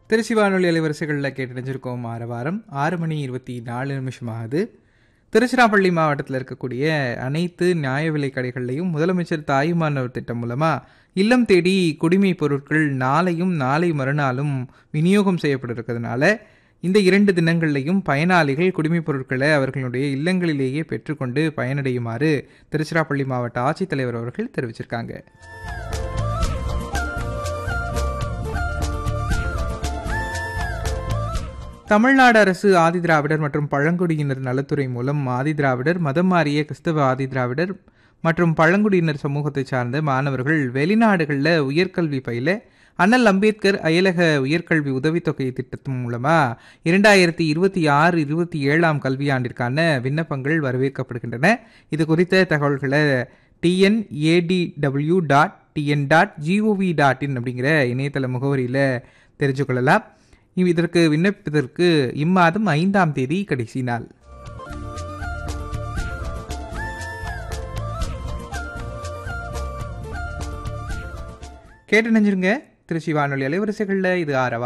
திருச்சி வானொலி அலைவரிசைகளில் கேட்டடைஞ்சிருக்கோம் ஆறு வாரம் ஆறு மணி இருபத்தி நாலு நிமிஷம் ஆகுது திருச்சிராப்பள்ளி மாவட்டத்தில் இருக்கக்கூடிய அனைத்து நியாய விலை கடைகள்லையும் முதலமைச்சர் தாயுமானவர் திட்டம் மூலமாக இல்லம் தேடி குடிமை பொருட்கள் நாளையும் நாளை மறுநாளும் விநியோகம் செய்யப்பட இருக்கிறதுனால இந்த இரண்டு தினங்கள்லையும் பயனாளிகள் குடிமைப் பொருட்களை அவர்களுடைய இல்லங்களிலேயே பெற்றுக்கொண்டு பயனடையுமாறு திருச்சிராப்பள்ளி மாவட்ட ஆட்சித்தலைவர் அவர்கள் தெரிவிச்சிருக்காங்க தமிழ்நாடு அரசு ஆதிதிராவிடர் மற்றும் பழங்குடியினர் நலத்துறை மூலம் ஆதிதிராவிடர் மதம் மாறிய கிறிஸ்தவ ஆதிதிராவிடர் மற்றும் பழங்குடியினர் சமூகத்தை சார்ந்த மாணவர்கள் வெளிநாடுகளில் உயர்கல்வி பயில அண்ணல் அம்பேத்கர் அயலக உயர்கல்வி உதவித்தொகை திட்டத்தின் மூலமாக இரண்டாயிரத்தி இருபத்தி ஆறு இருபத்தி ஏழாம் கல்வியாண்டிற்கான விண்ணப்பங்கள் வரவேற்கப்படுகின்றன இது குறித்த தகவல்களை TNADW dot TN dot GOV dot in அப்படிங்கிற இணையதள முகவரியில் தெரிஞ்சுக்கொள்ளலாம் இதற்கு விண்ணப்பிப்பதற்கு இம்மாதம் ஐந்தாம் தேதி கடைசி நாள் கேட்டு நினைஞ்சிருங்க திருச்சி வானொலி அலைவரிசைகளில் இது ஆரவா